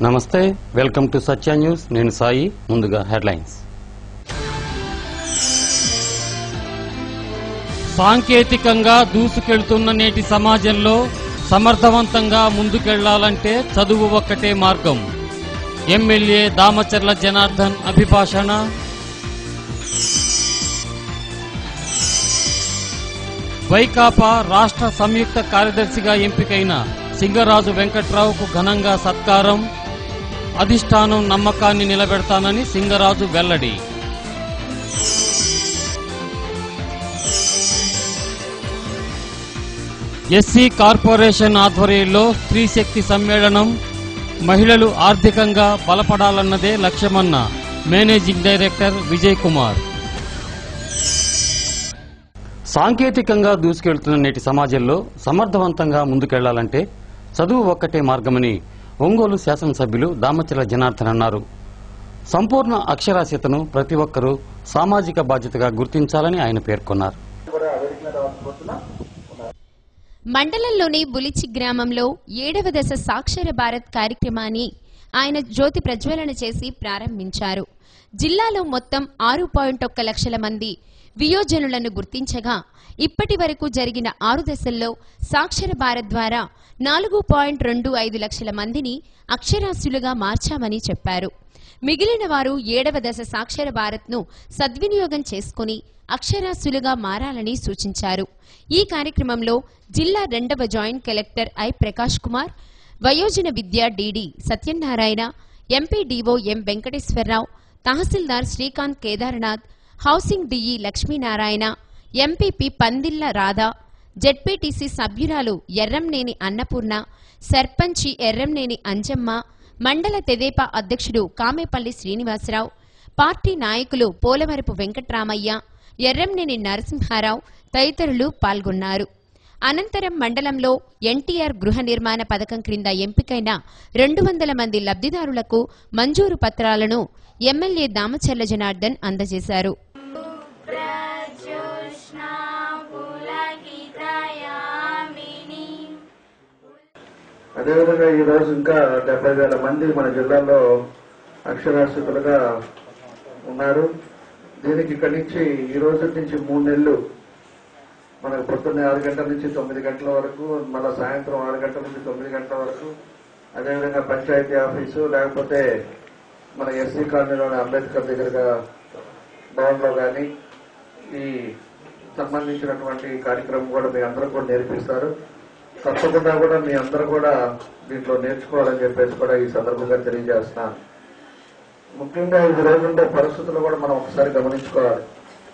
నమస్తే welcome to Satya news నేను సాయి ముందుగా హెడ్లైన్స్ సాంకేతికంగా దూసుకెళ్తున్న నేటి సమాజంలో సమర్థవంతంగా ముందుకెళ్లాలంటే చదువు ఒక్కటే మార్గం ఎమ్మెల్యే దామచర్ల జనార్దన్ అభిభాషణ వైకాపా రాష్ట్ర సంయుక్త కార్యదర్శిగా ఎంపికైన సింగరాజు వెంకట్రావుకు ఘనంగా సత్కారం అధిష్టానం నమ్మకాన్ని నిలబెడతానని సింగరాజు వెల్లడి ఎస్సీ కార్పొరేషన్ ఆధ్వర్యంలో స్త్రీ శక్తి సమ్మేళనం మహిళలు ఆర్థికంగా బలపడాలన్నదే లక్ష్యమన్న మేనేజింగ్ డైరెక్టర్ విజయ్ కుమార్ సాంకేతికంగా దూసుకెళ్తున్న నేటి సమాజంలో సమర్థవంతంగా ముందుకెళ్లాలంటే చదువు ఒక్కటే మార్గమని ఒంగోలు శాసనసభ్యులు దామచల జనార్దన్ అన్నారు సంపూర్ణ అక్షరాస్యతను ప్రతి ఒక్కరూ సామాజిక బాధ్యతగా గుర్తించాలని ఆయన పేర్కొన్నారు మండలంలోని బులిచి గ్రామంలో ఏడవ దశ సాక్షర భారత్ కార్యక్రమాన్ని ఆయన జ్యోతి ప్రజ్వలన చేసి ప్రారంభించారు జిల్లాలో మొత్తం ఆరు పాయింట్ ఒక్క లక్షల మంది వియోజనులను గుర్తించగా ఇప్పటి వరకు జరిగిన ఆరు దశల్లో సాక్షర భారత్ ద్వారా నాలుగు పాయింట్ రెండు ఐదు లక్షల మందిని అక్షరాస్యులుగా మార్చామని చెప్పారు మిగిలిన వారు ఏడవ దశ సాక్షర భారత్ను సద్వినియోగం చేసుకుని అక్షరాస్యులుగా మారాలని సూచించారు ఈ కార్యక్రమంలో జిల్లా రెండవ joint collector I Prakash Kumar వయోజన విద్య DD Satyanarayana MPDO M Venkateswararao tahsildar Srikanth Kedarnath housing DE Lakshminarayana MPP Pandilla Radha ZPTC సభ్యురాలు ఎర్రంనేని అన్నపూర్ణ సర్పంచి ఎర్రంనేని అంజమ్మ మండల తెదేపా అధ్యక్షుడు కామేపల్లి శ్రీనివాసరావు పార్టీ నాయకులు పోలవరపు వెంకట్రామయ్య ఎర్రంనేని నరసింహారావు తదితరులు పాల్గొన్నారు అనంతరం మండలంలో ఎన్టీఆర్ గృహ నిర్మాణ పథకం క్రింద ఎంపికైన రెండు వందల మంది లబ్ధిదారులకు మంజూరు పత్రాలను ఎమ్మెల్యే దామచర్ల జనార్దన్ అందజేశారు అదేవిధంగా ఈ రోజు ఇంకా డెబ్బై వేల మంది మన జిల్లాలో అక్షరాస్యతులుగా ఉన్నారు దీనికి ఇక్కడి నుంచి ఈ రోజు నుంచి మూడు నెలలు మనకు పొద్దున్నే ఆరు గంటల నుంచి తొమ్మిది గంటల వరకు మళ్ళీ సాయంత్రం ఆరు గంటల నుంచి తొమ్మిది గంటల వరకు అదేవిధంగా పంచాయతీ ఆఫీసు లేకపోతే మన ఎస్సీ కాలనీలోని అంబేద్కర్ దగ్గరగా భవన్లో కానీ ఈ సంబంధించినటువంటి కార్యక్రమం కూడా మీ అందరూ కూడా నేర్పిస్తారు తప్పకుండా కూడా మీ అందరూ కూడా దీంట్లో నేర్చుకోవాలని చెప్పేసి కూడా ఈ సందర్భంగా తెలియజేస్తున్నాను ముఖ్యంగా ఈ రోజుండే పరిస్థితులు కూడా మనం ఒకసారి గమనించుకోవాలి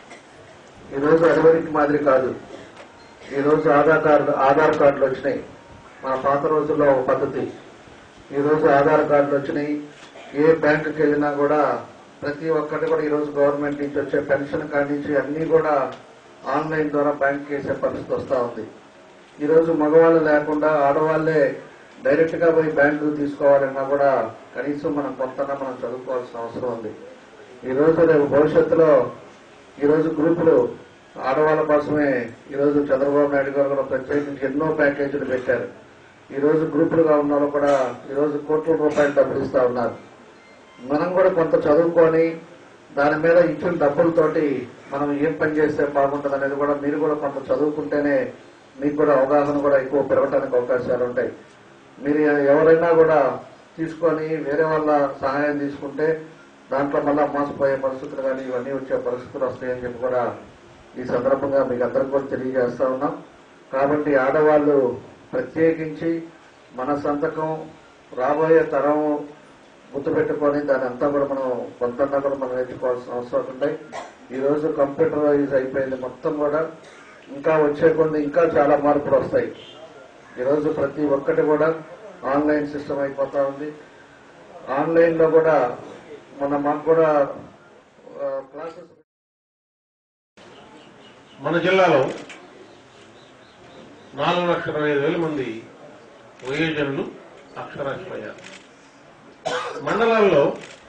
ఈ రోజు అదివరికి మాదిరి కాదు ఈ రోజు ఆధార్ కార్డు ఆధార్ కార్డులు వచ్చినాయి మన పాత రోజుల్లో ఒక పద్ధతి ఈ రోజు ఆధార్ కార్డులు వచ్చినాయి ఏ బ్యాంకుకి వెళ్ళినా కూడా ప్రతి ఒక్కటి కూడా ఈ రోజు గవర్నమెంట్ నుంచి వచ్చే పెన్షన్ కాడి నుంచి అన్ని కూడా ఆన్లైన్ ద్వారా బ్యాంక్ వేసే పరిస్థితి వస్తా ఉంది ఈ రోజు మగవాళ్ళు లేకుండా ఆడవాళ్లే డైరెక్ట్ గా పోయి బ్యాంకు తీసుకోవాలన్నా కూడా కనీసం మనం కొంతనా మనం చదువుకోవాల్సిన అవసరం ఉంది ఈ రోజు రేపు భవిష్యత్తులో ఈ రోజు గ్రూపులు ఆడవాళ్ళ కోసమే ఈ రోజు చంద్రబాబు నాయుడు గారు కూడా ప్రత్యేకించి ఎన్నో ప్యాకేజీలు పెట్టారు ఈ రోజు గ్రూపులుగా ఉన్న వాళ్ళు కూడా ఈ రోజు కోట్ల రూపాయలు డబ్బులు ఇస్తా ఉన్నారు మనం కూడా కొంత చదువుకొని దాని మీద ఇచ్చిన డబ్బులతోటి మనం ఏం పని చేస్తే బాగుంటుంది అనేది కూడా మీరు కూడా కొంత చదువుకుంటేనే మీకు కూడా అవగాహన కూడా ఎక్కువ పెరగడానికి అవకాశాలు ఉంటాయి మీరు ఎవరైనా కూడా తీసుకొని వేరే వాళ్ళ సహాయం తీసుకుంటే దాంట్లో మళ్ళా మోసపోయే పరిస్థితులు కానీ ఇవన్నీ వచ్చే పరిస్థితులు వస్తాయని చెప్పి కూడా ఈ సందర్భంగా మీకు అందరికి కూడా తెలియజేస్తా ఉన్నాం కాబట్టి ఆడవాళ్ళు ప్రత్యేకించి మన సంతకం రాబోయే తరం గుర్తుపెట్టుకొని దాని అంతా కూడా మనం కొంత కూడా మనం నేర్చుకోవాల్సిన అవసరం ఉంటాయి ఈ రోజు కంప్యూటరైజ్ అయిపోయింది మొత్తం కూడా ఇంకా వచ్చే కొన్ని ఇంకా చాలా మార్పులు వస్తాయి ఈ రోజు ప్రతి ఒక్కటి కూడా ఆన్లైన్ సిస్టమ్ అయిపోతా ఉంది ఆన్లైన్ లో కూడా మన మాకు కూడా క్లాసెస్ మన జిల్లాలో నాలుగు లక్షల ఐదు వేల మంది వయోజనులు అక్షరాస్యులయ్యారు మండలాల్లో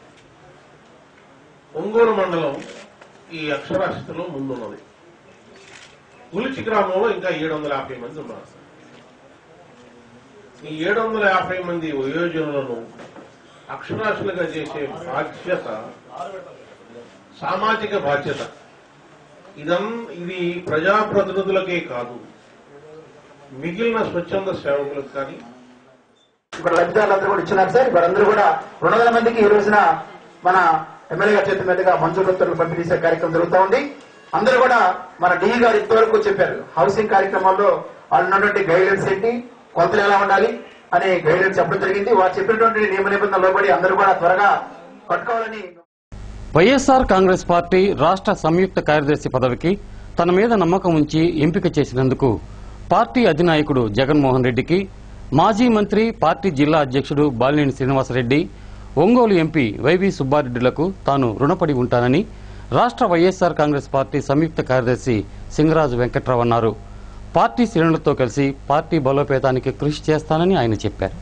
ఒంగోలు మండలం ఈ అక్షరాస్యతలో ముందున్నది ఉలిచి గ్రామంలో ఇంకా ఏడు వందల యాభై మంది ఉన్నారు ఈ ఏడు వందల యాభై మంది వయోజనులను అక్షరాస్యులుగా చేసే బాధ్యత సామాజిక బాధ్యత ఇదం ఇది ప్రజాప్రతినిధులకే కాదు మిగిలిన స్వచ్ఛంద సేవకులకు కానీ ఇక్కడ లబ్ధిదారులందరూ కూడా ఇచ్చినారు సార్ వారందరూ కూడా రెండు వందల మందికి ఈ రోజున మన ఎమ్మెల్యే గారి చేతి మీదుగా మంజూరు ఉత్తర్వులు పంపిణీ చేసే కార్యక్రమం జరుగుతూ ఉంది అందరూ కూడా మన డిఈ గారు ఇంతవరకు చెప్పారు హౌసింగ్ కార్యక్రమాల్లో వాళ్ళు ఉన్నటువంటి గైడెన్స్ ఏంటి కొలతలు ఎలా ఉండాలి అనే గైడెన్స్ చెప్పడం జరిగింది వారు చెప్పినటువంటి నియమ నిబంధనలు లోబడి అందరూ కూడా త్వరగా కట్టుకోవాలని వైఎస్ఆర్ కాంగ్రెస్ పార్టీ రాష్ట్ర సంయుక్త కార్యదర్శి పదవికి తన మీద నమ్మకం ఉంచి ఎంపిక చేసినందుకు పార్టీ అధినాయకుడు జగన్మోహన్ రెడ్డికి మాజీ మంత్రి పార్టీ జిల్లా అధ్యక్షుడు బాలినేని శ్రీనివాసరెడ్డి ఒంగోలు ఎంపీ వైవి సుబ్బారెడ్డిలకు తాను రుణపడి ఉంటానని రాష్ట్ర వైఎస్ఆర్ కాంగ్రెస్ పార్టీ సంయుక్త కార్యదర్శి సింగరాజు వెంకట్రావు అన్నారు పార్టీ శ్రేణులతో కలిసి పార్టీ బలోపేతానికి కృషి చేస్తానని ఆయన చెప్పారు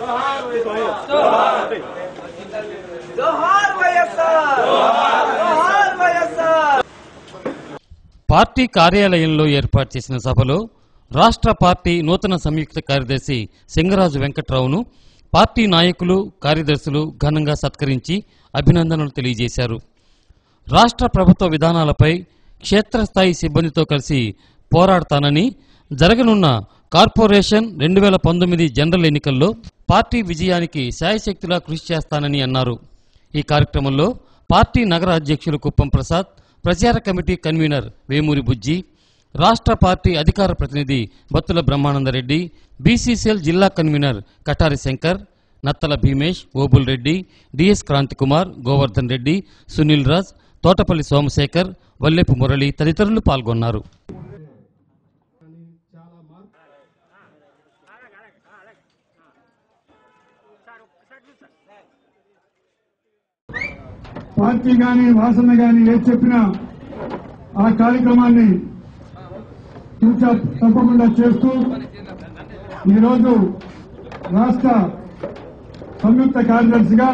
జోహార్ వైఎస్ఆర్ జోహార్ వైఎస్ఆర్ పార్టీ కార్యాలయంలో ఏర్పాటు చేసిన సభలో రాష్ట్ర పార్టీ నూతన సంయుక్త కార్యదర్శి సింగరాజు వెంకట్రావును పార్టీ నాయకులు కార్యదర్శులు ఘనంగా సత్కరించి అభినందనలు తెలియజేశారు రాష్ట్ర ప్రభుత్వ విధానాలపై క్షేత్రస్థాయి సిబ్బందితో కలిసి పోరాడతానని జరగనున్న కార్పొరేషన్ రెండు వేల పంతొమ్మిది జనరల్ ఎన్నికల్లో పార్టీ విజయానికి శాయశక్తిలా కృషి చేస్తానని అన్నారు ఈ కార్యక్రమంలో పార్టీ నగర అధ్యక్షులు కుప్పం ప్రసాద్ ప్రచార కమిటీ కన్వీనర్ వేమూరి బుజ్జి రాష్ట్ర పార్టీ అధికార ప్రతినిధి బత్తుల బ్రహ్మానందరెడ్డి బీసీసీఎల్ జిల్లా కన్వీనర్ కటారి శంకర్ నత్తల భీమేష్ ఓబుల్ రెడ్డి డిఎస్ క్రాంతికుమార్ గోవర్ధన్ రెడ్డి సునీల్ రాజ్ తోటపల్లి సోమశేఖర్ వల్లెపు మురళి తదితరులు పాల్గొన్నారు పార్టీ గాని వాసన గాని ఏది చెప్పినా ఆ కార్యక్రమాన్ని తూచా తప్పకుండా చేస్తూ ఈరోజు రాష్ట్ర సంయుక్త కార్యదర్శిగా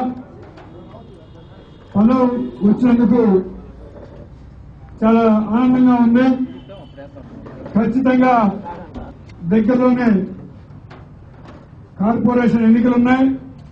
పదవి వచ్చినందుకు చాలా ఆనందంగా ఉంది ఖచ్చితంగా దగ్గరలోనే కార్పొరేషన్ ఎన్నికలున్నాయి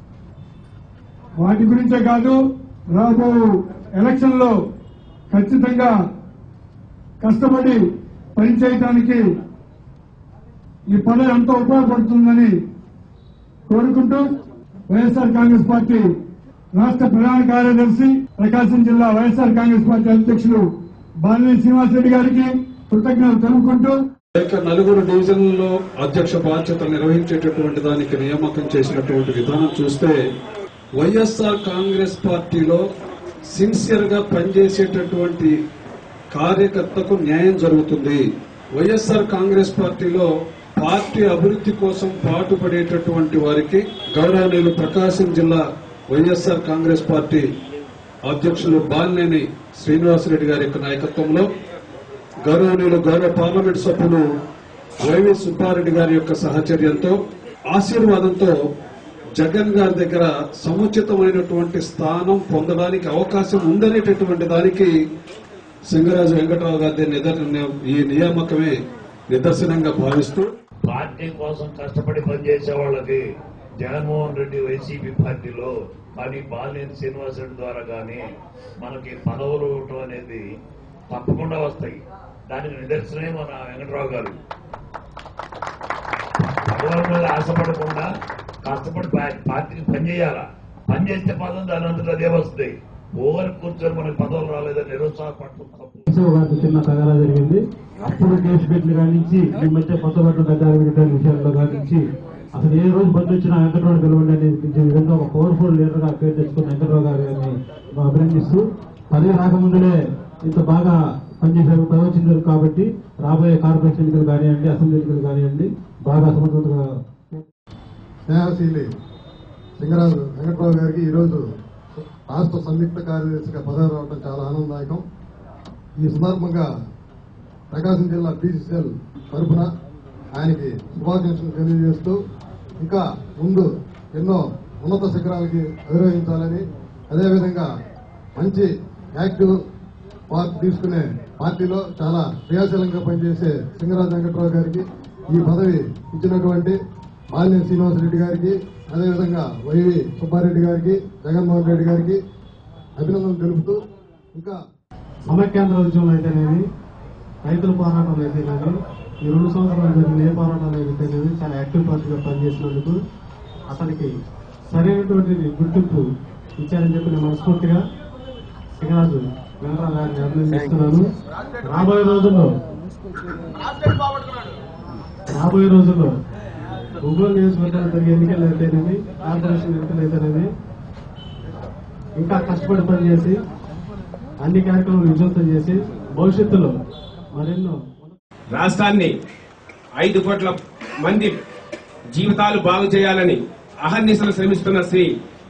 వాటి గురించే కాదు రాబో ఎలక్షన్ లో ఖచ్చితంగా కష్టపడి పనిచేయడానికి ఈ పదవి ఎంతో ఉపయోగపడుతుందని కోరుకుంటూ వైఎస్ఆర్ కాంగ్రెస్ పార్టీ రాష్ట్ర ప్రధాన కార్యదర్శి ప్రకాశం జిల్లా వైఎస్ఆర్ కాంగ్రెస్ పార్టీ అధ్యక్షులు బాలినేని శ్రీనివాసరెడ్డి గారికి కృతజ్ఞతలు తెలుపుకుంటూ యొక్క నలుగురు డివిజన్లలో అధ్యక్ష బాధ్యతలు నిర్వహించేటటువంటి దానికి నియామకం చేసినటువంటి విధానం చూస్తే వైఎస్ఆర్ కాంగ్రెస్ పార్టీలో సిన్సియర్ గా పనిచేసేటటువంటి కార్యకర్తకు న్యాయం జరుగుతుంది వైఎస్ఆర్ కాంగ్రెస్ పార్టీలో పార్టీ అభివృద్ధి కోసం పాటుపడేటటువంటి వారికి గౌరవనీయులు ప్రకాశం జిల్లా వైఎస్ఆర్ కాంగ్రెస్ పార్టీ అధ్యక్షులు బాలినేని శ్రీనివాసరెడ్డి గారి యొక్క నాయకత్వంలో గౌరవనీయులు గౌరవ పార్లమెంట్ సభ్యులు వైవి సుబ్బారెడ్డి గారి యొక్క సహచర్యంతో ఆశీర్వాదంతో జగన్ గారి దగ్గర సముచితమైనటువంటి స్థానం పొందడానికి అవకాశం ఉందనేటటువంటి దానికి సింగరాజు వెంకటరావు గారి నిదర్శన ఈ నియామకమే నిదర్శనంగా భావిస్తూ పార్టీ కోసం కష్టపడి పనిచేసే వాళ్ళకి జగన్మోహన్ రెడ్డి వైసీపీ పార్టీలో కానీ బాలినేని శ్రీనివాసరెడ్డి ద్వారా కానీ మనకి పదవులు ఇవ్వటం అనేది తప్పకుండా వస్తాయి దానికి నిదర్శనమే మన వెంకటరావు గారు పదవుల మీద ఆశపడకుండా కష్టపడి పా- పార్టీకి పనిచేయాలా పనిచేస్తే పదం దాని అంతటా అదే వస్తాయి ఓవర్ కూర్చొని మనకి పదవులు రాలేదని నిరుత్సాహపడటం తప్పు కేశవ్ గారికి చిన్న తగాదా జరిగింది అప్పుడు కేసు పెట్టిన కాడి నుంచి ఈ మధ్య కొత్త బట్టలు దగ్గర పెట్టిన విషయాల్లో కాడి నుంచి అసలు ఏ రోజు బంద్ వచ్చినా వెంకటరావు పిలవండి అనే విధంగా ఒక పవర్ఫుల్ లీడర్ గా పేరు తెచ్చుకున్న వెంకటరావు గారు గారిని అభినందిస్తూ పదవి రాకముందులే ఇంత బాగా పనిచేసే పదవి వచ్చింది కాబట్టి రాబోయే కార్పొరేషన్ ఎన్నికలు కానివ్వండి అసెంబ్లీ ఎన్నికలు కానివ్వండి బాగా సమర్థవంతంగా స్నేహశీలి సింగరాజు వెంకట్రావు గారికి ఈరోజు రాష్ట్ర సంయుక్త కార్యదర్శిగా పదవి రావడం చాలా ఆనందదాయకం ఈ సందర్భంగా ప్రకాశం జిల్లా బీసీసీఎల్ తరఫున ఆయనకి శుభాకాంక్షలు తెలియజేస్తూ ఇంకా ముందు ఎన్నో ఉన్నత శిఖరాలకి అధిరోహించాలని అదేవిధంగా మంచి యాక్టివ్ పార్ట్ తీసుకునే పార్టీలో చాలా క్రియాశీలంగా పనిచేసే సింగరాజు వెంకట్రావు గారికి ఈ పదవి ఇచ్చినటువంటి మాలినేని శ్రీనివాసరెడ్డి గారికి అదేవిధంగా వైవి సుబ్బారెడ్డి గారికి జగన్మోహన్ రెడ్డి గారికి అభినందనలు తెలుపుతూ ఇంకా సమైక్యాంధ్ర ఉద్యమం అయితేనేమి రైతుల పోరాటం అయితేనేమి ఈ రెండు సంవత్సరాలు జరిగిన ఏ పోరాటాలు అయితేనేమి చాలా యాక్టివ్ పార్టీగా పనిచేసినందుకు అతనికి సరైనటువంటి గుర్తింపు ఇచ్చారని చెప్పి నేను మనస్ఫూర్తిగా శ్రీరాజు వెంకటరావు గారిని అభినందిస్తున్నాను రాబోయే రోజుల్లో రాబోయే రోజుల్లో ఒంగోలు నియోజకవర్గంలో జరిగే ఎన్నికలు అయితేనేమి కార్పొరేషన్ ఎన్నికలు అయితేనేమి ఇంకా కష్టపడి పనిచేసి అన్ని కార్యక్రమాలు విజయవంతం చేసి భవిష్యత్తులో మరెన్నో రాష్ట్రాన్ని ఐదు కోట్ల మంది జీవితాలు బాగు చేయాలని అహర్నిశలు శ్రమిస్తున్న శ్రీ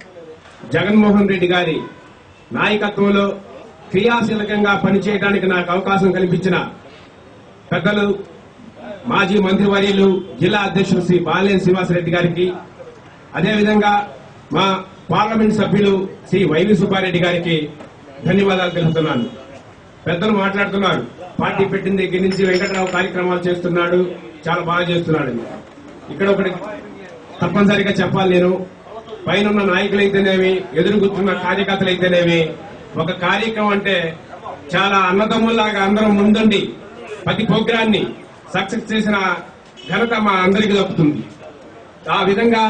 జగన్మోహన్ రెడ్డి గారి నాయకత్వంలో క్రియాశీలకంగా పనిచేయడానికి నాకు అవకాశం కల్పించిన పెద్దలు మాజీ మంత్రివర్యులు జిల్లా అధ్యక్షులు శ్రీ బాలేని శ్రీనివాసరెడ్డి గారికి అదేవిధంగా మా పార్లమెంట్ సభ్యులు శ్రీ వైవి సుబ్బారెడ్డి గారికి ధన్యవాదాలు తెలుపుతున్నాను పెద్దలు మాట్లాడుతున్నారు పార్టీ పెట్టిన దగ్గర నుంచి వెంకటరావు కార్యక్రమాలు చేస్తున్నాడు చాలా బాగా చేస్తున్నాడు ఇక్కడ ఒకటి తప్పనిసరిగా చెప్పాలి నేను పైన నాయకులైతేనేమి ఎదురు కూర్చున్న కార్యకర్తలైతేనేమి ఒక కార్యక్రమం అంటే చాలా అన్నదమ్ముల్లాగా అందరం ముందుండి ప్రతి ప్రోగ్రాన్ని సక్సెస్ చేసిన ఘనత మా అందరికీ దక్కుతుంది ఆ విధంగా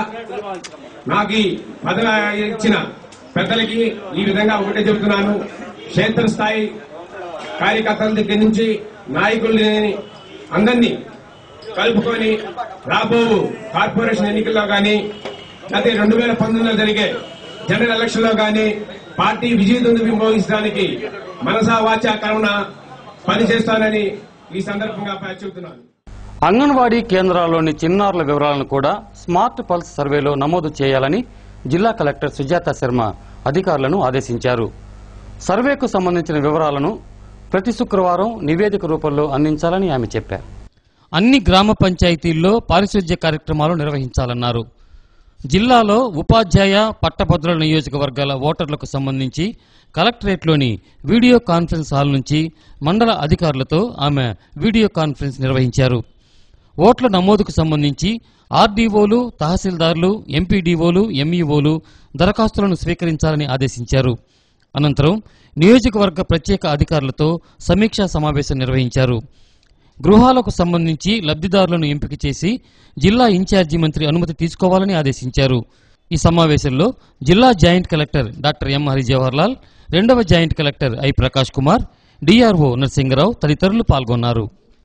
నాకు ఈ పదవి ఇచ్చిన పెద్దలకి ఈ విధంగా ఒకటే చెబుతున్నాను క్షేత్రస్థాయి కార్యకర్తల దగ్గర నుంచి నాయకుల్ని అందరినీ కలుపుకొని రాబో కార్పొరేషన్ ఎన్నికల్లో గాని లేకపోతే రెండు వేల పంతొమ్మిదిలో జరిగే జనరల్ ఎలక్షన్ లో గాని పార్టీ విజయదుందు విమోహించడానికి మనసా వాచా కరుణ పనిచేస్తానని ఈ సందర్భంగా చెబుతున్నాను అంగన్వాడీ కేంద్రాల్లోని చిన్నారుల వివరాలను కూడా స్మార్ట్ పల్స్ సర్వేలో నమోదు చేయాలని జిల్లా కలెక్టర్ సుజాత శర్మ అధికారులను ఆదేశించారు సర్వేకు సంబంధించిన వివరాలను ప్రతి శుక్రవారం నివేదిక రూపంలో అందించాలని ఆమె చెప్పారు అన్ని గ్రామ పంచాయతీల్లో పారిశుధ్య కార్యక్రమాలు నిర్వహించాలన్నారు జిల్లాలో ఉపాధ్యాయ పట్టభద్రుల నియోజకవర్గాల ఓటర్లకు సంబంధించి కలెక్టరేట్లోని వీడియో కాన్ఫరెన్స్ హాల్ నుంచి మండల అధికారులతో ఆమె వీడియో కాన్ఫరెన్స్ నిర్వహించారు ఓట్ల నమోదుకు సంబంధించి ఆర్డీఓలు తహసీల్దార్లు ఎంపీడీఓలు ఎంఈఓలు దరఖాస్తులను స్వీకరించాలని ఆదేశించారు అనంతరం నియోజకవర్గ ప్రత్యేక అధికారులతో సమీక్షా సమావేశం నిర్వహించారు గృహాలకు సంబంధించి లబ్ధిదారులను ఎంపిక చేసి జిల్లా ఇన్ఛార్జి మంత్రి అనుమతి తీసుకోవాలని ఆదేశించారు ఈ సమావేశంలో జిల్లా joint collector doctor M Hari Jawaharlal రెండవ joint collector I Prakash Kumar DRO Narasingarao తదితరులు పాల్గొన్నారు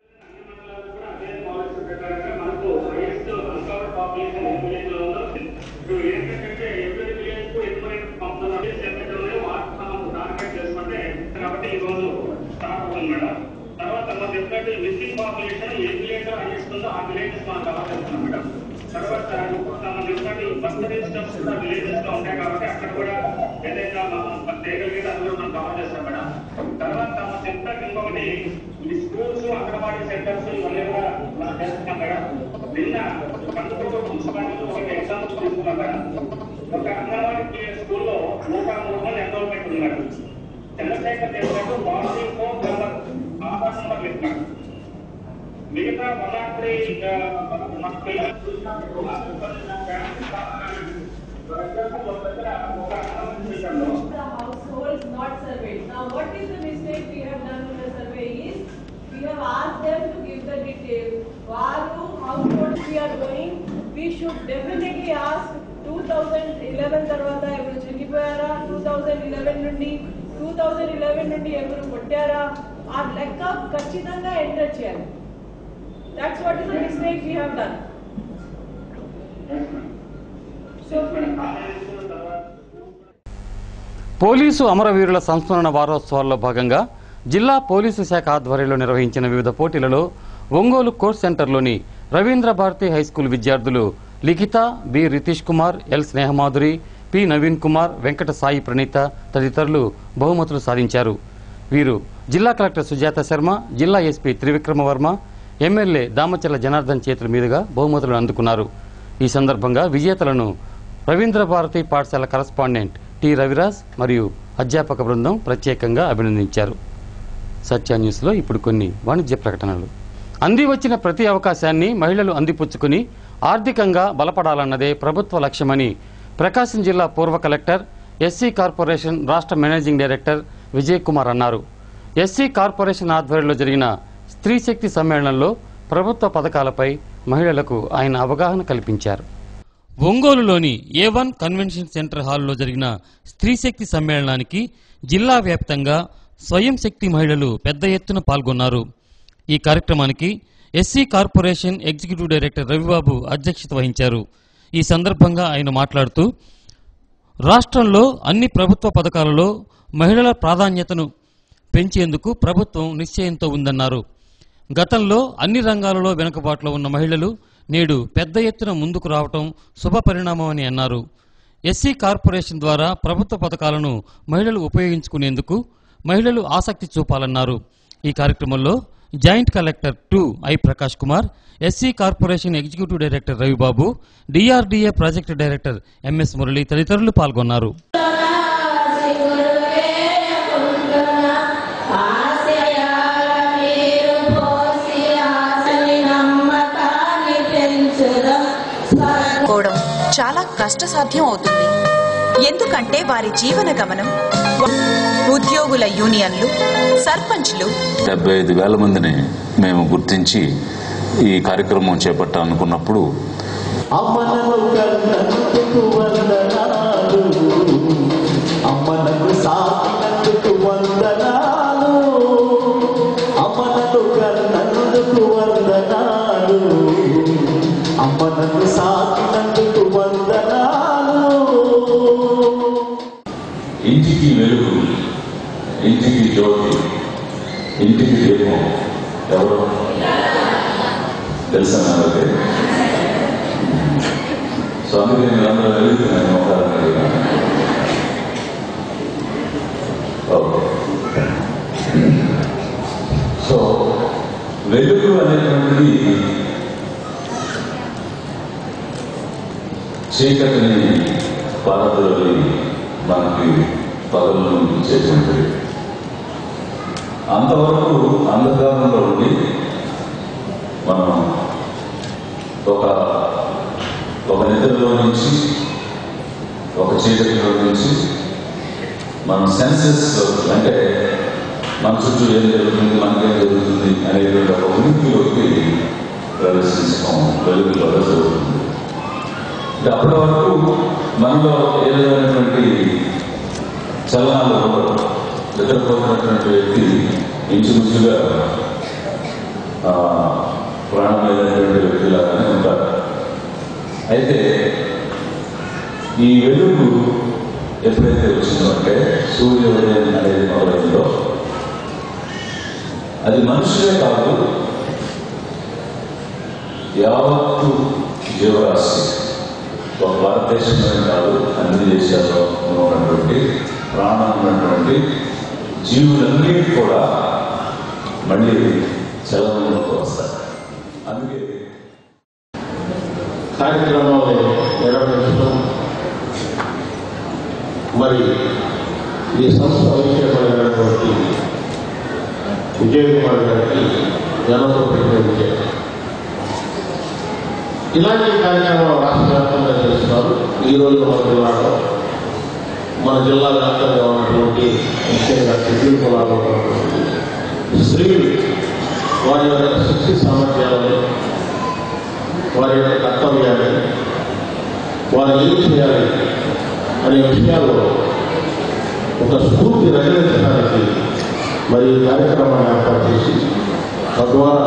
కాబట్టి ఈ రోజు స్టార్ట్ అవుతుంది మేడం తర్వాత మనం చెప్పినట్టు మిస్సింగ్ పాపులేషన్ ఏ విలేజ్ అందిస్తుందో ఆ విలేజెస్ మనం కవర్ చేస్తున్నాం మేడం తర్వాత మనం చెప్పినట్టు బర్త్ రిజిస్టర్స్ కూడా విలేజెస్ లో ఉంటాయి కాబట్టి అక్కడ కూడా ఏదైతే మనం చేయగలిగితే అది కూడా మనం కవర్ చేస్తాం మేడం తర్వాత మనం చెప్పినట్టు ఇంకొకటి ఈ స్కూల్స్ అంగన్వాడీ సెంటర్స్ ఇవన్నీ కూడా మనం చేస్తున్నాం మేడం నిన్న కందుకూరు మున్సిపాలిటీ ఒక ఎగ్జామ్స్ తీసుకున్నాం మేడం ఒక అంగన్వాడీ స్కూల్లో నూట మూడు మంది ఎన్రోల్మెంట్ ఉన్నారు చంద్రశేఖర్ చేసినట్టు warning phone number Aadhaar number ఇస్తున్నారు మిగతా వన్ నాట్ త్రీ మన పిల్లలు చూసినప్పుడు the households not surveyed. Now, what is the mistake we have done in the survey is, we have asked them to give the details. Varu households we are going, we should definitely ask 2011 తర్వాత ఎవరు చనిపోయారా 2011 నుండి 2011 నుండి ఎవరు కొట్టారా ఆ లెక్క ఖచ్చితంగా enter చేయాలి that's what is the mistake we have done so police అమరవీరుల సంస్మరణ వారోత్సవాల్లో భాగంగా జిల్లా పోలీసు శాఖ ఆధ్వర్యంలో నిర్వహించిన వివిధ పోటీలలో ఒంగోలు కోర్స్ సెంటర్లోని రవీంద్ర భారతి హైస్కూల్ విద్యార్థులు Likhita B Ritesh Kumar L Snehamadhuri P Naveen Kumar Venkata Sai Praneetha తదితరులు బహుమతులు సాధించారు వీరు జిల్లా కలెక్టర్ సుజాత శర్మ జిల్లా ఎస్పీ త్రివిక్రమ వర్మ ఎమ్మెల్యే దామచర్ల జనార్దన్ చేతుల మీదుగా బహుమతులను అందుకున్నారు ఈ సందర్భంగా విజేతలను రవీంద్ర భారతి పాఠశాల కరస్పాండెంట్ టి రవిరాజ్ మరియు అధ్యాపక బృందం ప్రత్యేకంగా అభినందించారు సత్య న్యూస్లో ఇప్పుడు కొన్ని వాణిజ్య ప్రకటనలు అంది వచ్చిన ప్రతి అవకాశాన్ని మహిళలు అందిపుచ్చుకుని ఆర్థికంగా బలపడాలన్నదే ప్రభుత్వ లక్ష్యమని ప్రకాశం జిల్లా పూర్వ కలెక్టర్ ఎస్సీ కార్పొరేషన్ రాష్ట్ర మేనేజింగ్ డైరెక్టర్ విజయ్ కుమార్ అన్నారు ఎస్సీ కార్పొరేషన్ ఆధ్వర్యంలో జరిగిన స్త్రీ శక్తి సమ్మేళనంలో ప్రభుత్వ పథకాలపై మహిళలకు ఆయన అవగాహన కల్పించారు ఒంగోలులోని ఏ వన్ కన్వెన్షన్ సెంటర్ హాల్లో జరిగిన స్త్రీ శక్తి సమ్మేళనానికి జిల్లా వ్యాప్తంగా స్వయం శక్తి మహిళలు పెద్ద ఎత్తున పాల్గొన్నారు ఈ కార్యక్రమానికి SC corporation executive director Ravibabu అధ్యక్షత వహించారు ఈ సందర్భంగా ఆయన మాట్లాడుతూ రాష్ట్రంలో అన్ని ప్రభుత్వ పథకాలలో మహిళల ప్రాధాన్యతను పెంచేందుకు ప్రభుత్వం నిశ్చయంతో ఉందన్నారు గతంలో అన్ని రంగాలలో వెనుకబాటులో ఉన్న మహిళలు నేడు పెద్ద ఎత్తున ముందుకు రావటం శుభ పరిణామమని అన్నారు ఎస్సీ కార్పొరేషన్ ద్వారా ప్రభుత్వ పథకాలను మహిళలు ఉపయోగించుకునేందుకు మహిళలు ఆసక్తి చూపాలన్నారు ఈ కార్యక్రమంలో joint collector two I Prakash Kumar SC corporation executive director Ravibabu DRDA project director MS Murali తదితరులు పాల్గొన్నారు కోవడం చాలా కష్టసాధ్యం అవుతుంది ఎందుకంటే వారి జీవన గమనం ఉద్యోగుల యూనియన్లు సర్పంచ్లు డెబ్బై ఐదు వేల మందిని మేము గుర్తించి ఈ కార్యక్రమం చేపట్టాలనుకున్నప్పుడు అమ్మనకు కన్నందుకు వందనాలు అమ్మనకు సాకినందుకు వందనాలు అమ్మనకు కన్నందుకు వందనాలు అమ్మనకు సాకినందుకు వందనాలు ఇంటికి వెలుగు ఇంటికి జ్యోతి ఇంటికి దీపం ఎవరు తెలుసా నాకు సో అందుకే నేను అందరూ వెలుగుతున్నాను మొక్కలని సో వెలుగు అనేటువంటిది చీకటిని పారదోలి మనకి పగలను చేసినది అంతవరకు అంధకారంలో ఉండి మనం ఒక ఒక నిద్రలో నుంచి ఒక చీకటిలో నుంచి మన సెన్సెస్ అంటే మన చుట్టూ ఏం జరుగుతుంది మనకేం జరుగుతుంది అనేటువంటి ఒక ఉనికిలోకి ప్రవేశించడం వెలుగులో జరుగుతుంది అంటే అప్పటి వరకు మనలో ఏ విధమైనటువంటి చలనాలు ఉండవు. నిద్రపోతున్నటువంటి వ్యక్తి ఇంచుమించుగా ఆ, ప్రాణం లేనటువంటి వ్యక్తిలాగానే ఉంటారు అయితే ఈ వెలుగు ఎప్పుడైతే వచ్చిందో అంటే సూర్యోదయం అనేది మొదలైందో అది మనుషులే కాదు యావత్తు జీవరాశి ఒక భారతదేశంలోనే కాదు అన్ని దేశాల్లో ఉన్నటువంటి ప్రాణం ఉన్నటువంటి జీవులన్నీ కూడా మళ్ళీ చలనంలోకి వస్తాయి అందుకే కార్యక్రమాన్ని నిర్వహించడం మరి ఈ సంస్థ వైద్యపరమైనటువంటి విజయ్ కుమార్ గారికి జనంతో ప్రకటించారు ఇలాంటి కార్యక్రమాలు రాష్ట్ర వ్యాప్తంగా చేస్తున్నారు ఈ రోజు మన జిల్లాలో మన జిల్లా వ్యాప్తంగా ఉన్నటువంటి ముఖ్యంగా షెడ్యూల్ కులాల్లో ఉన్నటువంటి స్త్రీలు వారి యొక్క శక్తి సామర్థ్యాలను వారి యొక్క కర్తవ్యాన్ని వారు ఏం చేయాలి అనే విషయాల్లో ఒక స్ఫూర్తి రగిలించడానికి మరి ఈ కార్యక్రమాన్ని ఏర్పాటు చేసి తద్వారా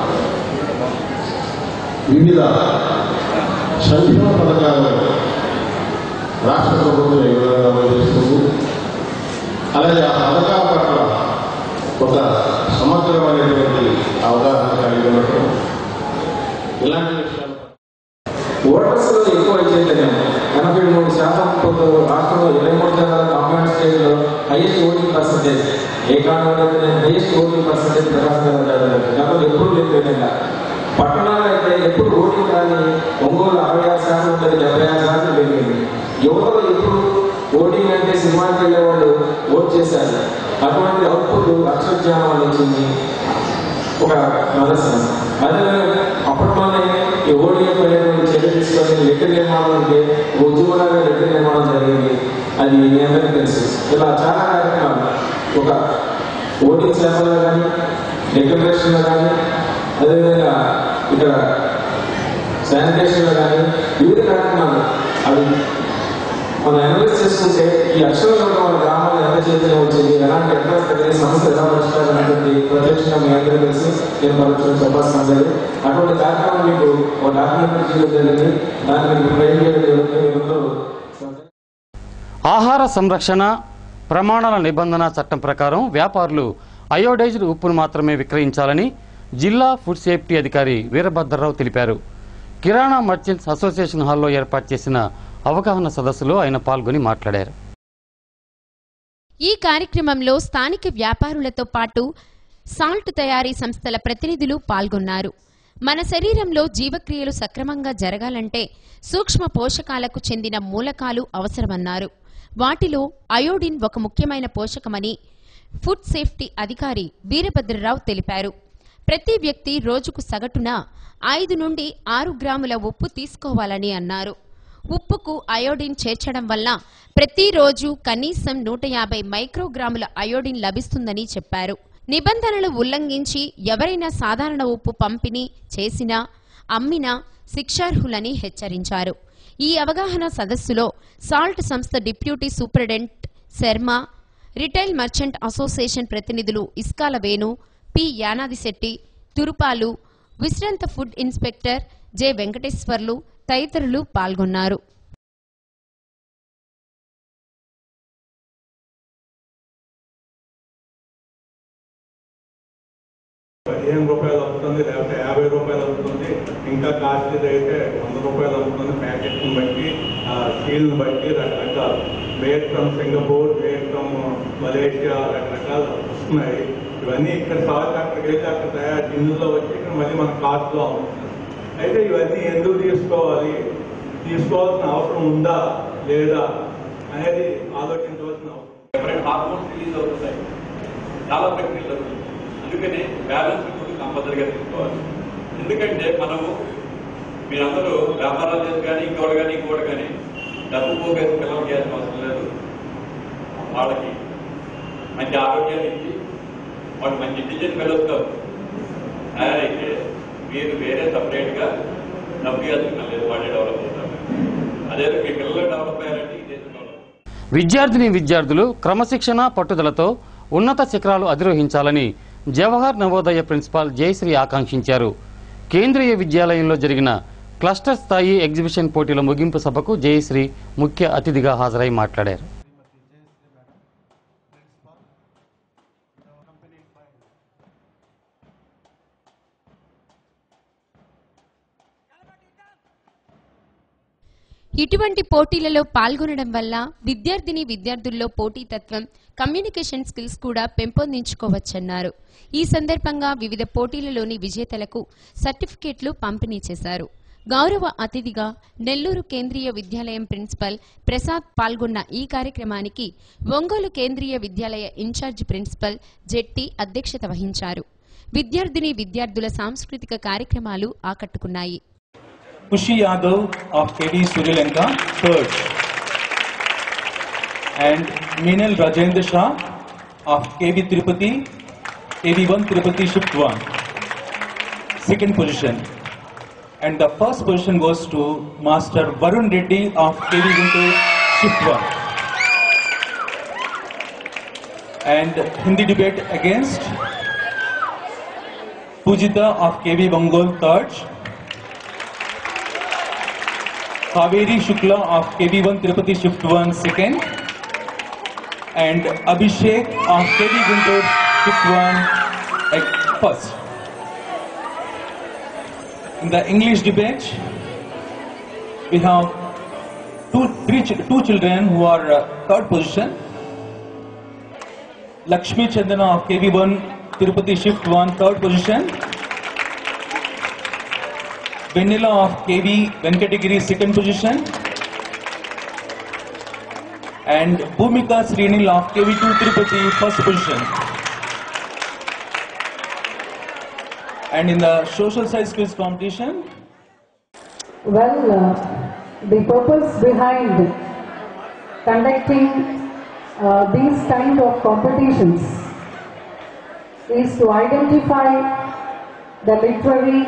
వివిధ సంక్షేమ పథకాలను రాష్ట్ర ప్రభుత్వం ఏ విధంగా అమలు చేస్తుంది అలాగే ఆ పథకాల పట్ల ఒక సమగ్రమైనటువంటి అవగాహన కలిగి ఉండటం ఇలాంటి విషయాలు ఓటర్స్ లో ఎక్కువ చైతన్యం ఎనభై మూడు శాతం కొంత రాష్ట్రంలో ఇరవై మూడు శాతం కంబైన్ స్టేట్ లో హైయెస్ట్ ఓటింగ్ పర్సంటేజ్ ఏ కారణంలో హైయెస్ట్ ఓటింగ్ పర్సంటేజ్ ప్రకాశం గతంలో ఎప్పుడు లేదు విధంగా పట్టణాల్లో అయితే ఎప్పుడు ఓటింగ్ కానీ ఒంగోలు అరవై ఆరు శాతం ఉంటుంది డెబ్బై ఆరు శాతం పెరిగింది యువతలో ఎప్పుడు ఓటింగ్ అంటే సినిమాకి వెళ్ళే వాళ్ళు ఓట్ చేశారు అటువంటి అవుట్పుట్ అక్షరజ్ఞానం ఇచ్చింది ఒక ప్రదర్శన అదే అప్పట్లోనే ఈ ఓడిఎఫ్ అనేది చర్య తీసుకొని లెక్క నిర్మాణం అంటే ఉద్యోగంగా లెక్క నిర్మాణం జరిగింది అది మీ అందరికీ తెలుసు ఇలా చాలా కార్యక్రమాలు ఒక ఓటింగ్ శాఖలో కానీ డెకరేషన్లో కానీ అదేవిధంగా ఇక్కడ శానిటేషన్లో కానీ వివిధ కార్యక్రమాలు అవి మనం అనలైజ్ చేసుకుంటే ఈ అక్షరంలో ఉన్న మన గ్రామాలు ఎంత చైతన్యం వచ్చింది ఎలాంటి ఎక్కడ జరిగే సమస్య ఎలా పరిష్కారం అనేది ప్రత్యక్షంగా మీ అందరూ తెలిసి నేను పరచడం చెప్పాల్సిన లేదు అటువంటి కార్యక్రమం మీకు ఒక డాక్యుమెంటరీ చేయడం జరిగింది దాన్ని మీకు ట్రైన్ చేయడం జరిగింది మీరందరూ ఆహార సంరక్షణ ప్రమాణాల నిబంధన చట్టం ప్రకారం వ్యాపారులు అయోడైజ్డ్ ఉప్పును మాత్రమే విక్రయించాలని జిల్లా ఫుడ్ సేఫ్టీ అధికారి వీరభద్రరావు తెలిపారు కిరాణా మర్చెంట్స్ అసోసియేషన్ హాల్లో ఏర్పాటు చేసిన అవగాహన సదస్సులో ఆయన పాల్గొని మాట్లాడారు ఈ కార్యక్రమంలో స్థానిక వ్యాపారులతో పాటు సాల్ట్ తయారీ సంస్థల ప్రతినిధులు పాల్గొన్నారు మన శరీరంలో జీవక్రియలు సక్రమంగా జరగాలంటే సూక్ష్మ పోషకాలకు చెందిన మూలకాలు అవసరమన్నారు వాటిలో అయోడిన్ ఒక ముఖ్యమైన పోషకమని ఫుడ్ సేఫ్టీ అధికారి వీరభద్రరావు తెలిపారు ప్రతి వ్యక్తి రోజుకు సగటున ఐదు నుండి ఆరు గ్రాముల ఉప్పు తీసుకోవాలని అన్నారు ఉప్పుకు అయోడిన్ చేర్చడం వల్ల ప్రతిరోజు కనీసం నూట యాభై మైక్రోగ్రాముల అయోడిన్ లభిస్తుందని చెప్పారు నిబంధనలు ఉల్లంఘించి ఎవరైనా సాధారణ ఉప్పు పంపిణీ చేసినా అమ్మినా శిక్షార్హులని హెచ్చరించారు ఈ అవగాహన సదస్సులో సాల్ట్ సంస్థ deputy superintendent Sharma retail merchant association ప్రతినిధులు ఇస్కాల వేణు పి యానాదిశెట్టి తురుపాలు విశ్రాంత ఫుడ్ ఇన్స్పెక్టర్ జె వెంకటేశ్వర్లు తదితరులు పాల్గొన్నారు పదిహేను రూపాయలు అమ్ముతుంది లేకపోతే యాభై రూపాయలు అమ్ముతుంది ఇంకా కాస్ట్లీ అయితే వంద రూపాయలు అమ్ముతుంది ప్యాకెట్ని బట్టి స్టీల్ని బట్టి రకరకాలు made from Singapore made from Malaysia రకరకాలు వస్తున్నాయి ఇవన్నీ ఇక్కడ సాల్ట్ అక్కడికి వెళ్ళి అక్కడ తయారు టిన్నుల్లో వచ్చి ఇక్కడ మళ్ళీ మన కాస్ట్లో అమ్ముతుంది అయితే ఇవన్నీ ఎందుకు తీసుకోవాలి తీసుకోవాల్సిన అవసరం ఉందా లేదా అనేది ఆలోచించవలసిన అవసరం ఎవరైనా హార్మోన్స్ రిలీజ్ అవుతున్నాయి చాలా ప్రక్రియలు జరుగుతుంది అందుకని బ్యాలెన్స్ ఫుడ్ కంపల్సరీగా తీసుకోవాలి ఎందుకంటే మనము మీరందరూ వ్యాపారాలు చేసి కానీ ఇంకోటి కానీ ఇంకోటి కానీ డబ్బు పోగేసి పిల్లలకి చేయాల్సిన అవసరం లేదు వాళ్ళకి మంచి ఆరోగ్యాన్ని ఇచ్చి వాళ్ళు మంచి ఇంటెలిజెంట్ ఫెలోస్గా తయారైతే మీరు వేరే సపరేట్గా డబ్బు ఇవ్వాల్సిన లేదు వాళ్ళే డెవలప్ అవుతారు అదే మీ పిల్లలు డెవలప్ అయ్యారంటే ఈ దేశం డెవలప్ విద్యార్థిని విద్యార్థులు క్రమశిక్షణ పట్టుదలతో ఉన్నత శిఖరాలు అధిరోహించాలని జవహర్ నవోదయ ప్రిన్సిపాల్ జయశ్రీ ఆకాంక్షించారు కేంద్రీయ విద్యాలయంలో జరిగిన క్లస్టర్ స్థాయి ఎగ్జిబిషన్ పోటీల ముగింపు సభకు జయశ్రీ ముఖ్య అతిథిగా హాజరై మాట్లాడారు ఇటువంటి పోటీలలో పాల్గొనడం వల్ల విద్యార్థిని విద్యార్థుల్లో పోటీతత్వం కమ్యూనికేషన్ స్కిల్స్ కూడా పెంపొందించుకోవచ్చన్నారు ఈ సందర్భంగా వివిధ పోటీలలోని విజేతలకు సర్టిఫికేట్లు పంపిణీ చేశారు గౌరవ అతిథిగా నెల్లూరు కేంద్రీయ విద్యాలయం ప్రిన్సిపల్ ప్రసాద్ పాల్గొన్న ఈ కార్యక్రమానికి ఒంగోలు కేంద్రీయ విద్యాలయ ఇన్ఛార్జ్ ప్రిన్సిపల్ జెట్టి అధ్యక్షత వహించారు విద్యార్థిని విద్యార్థుల సాంస్కృతిక కార్యక్రమాలు ఆకట్టుకున్నాయి Kushi Yadav of KD Sri Lanka, third. And Meenal Rajendra Shah of KV Tirupati, KV1 Tirupati Shift 1, second position. And the first position goes to Master Varun Reddy of KV Guntur Shift 1. And Hindi debate against Pujita of KV Bengal, third. Kaveri Shukla of KV1 Tirupati Shift 1 second and Abhishek of KV Guntur Shift 1 like, first. In the English debate, we have two, three, ch- two children who are uh, third position. Lakshmi Chandana of KV1 Tirupati Shift 1 third position. Vanilla of KV Venkatagiri second position and Bhumika Srinil of KV2 Tirupati first position. And in the social science quiz competition, Well, uh, the purpose behind conducting uh, these kind of competitions is to identify the literary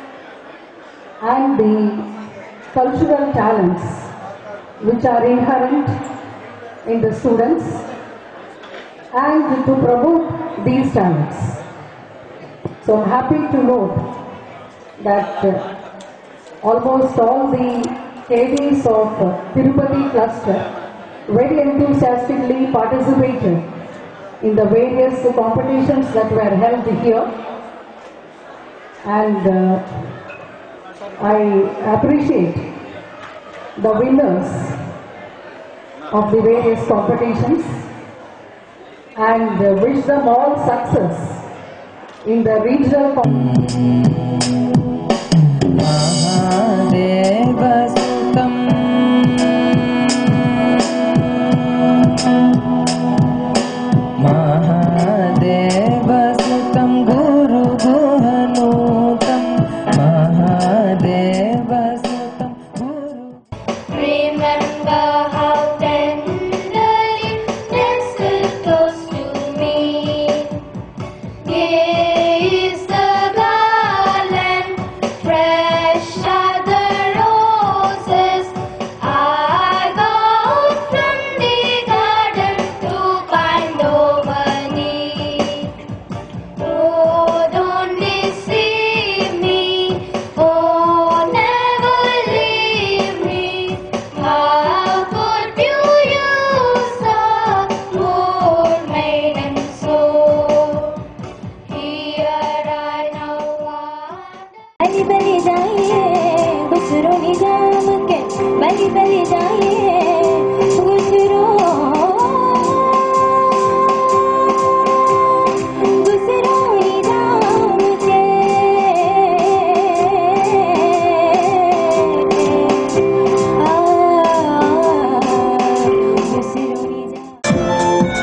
and the cultural talents which are inherent in the students and to promote these talents. So I'm happy to note that uh, almost all the KDs of uh, Tirupati cluster very enthusiastically participated in the various competitions that were held here and uh, I appreciate the winners of the various competitions and uh, wish them all success in the regional competitions. महादेवसुतं गुरुगुहनूतं महादेवसुतं Remember how tenderly nestled close to me. Gay is the garland, fresh are the roses. I go from the garden to bind over me. Oh, don't deceive me. Oh, never leave me. How could you use a poor maiden so? Here I now बलि बलि जाइए गुजरो निजाम के बलि बलि जाइए गुजरो गुजरो निजाम के आ, गुजरो Nizam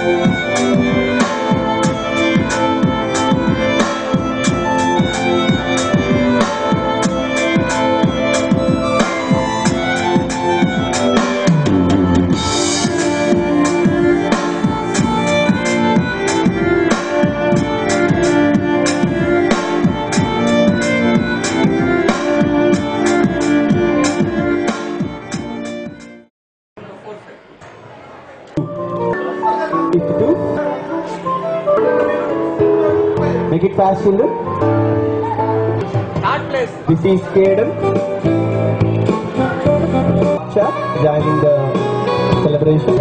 Make it fast, children. This is Kadam. Chuck, joining the celebration.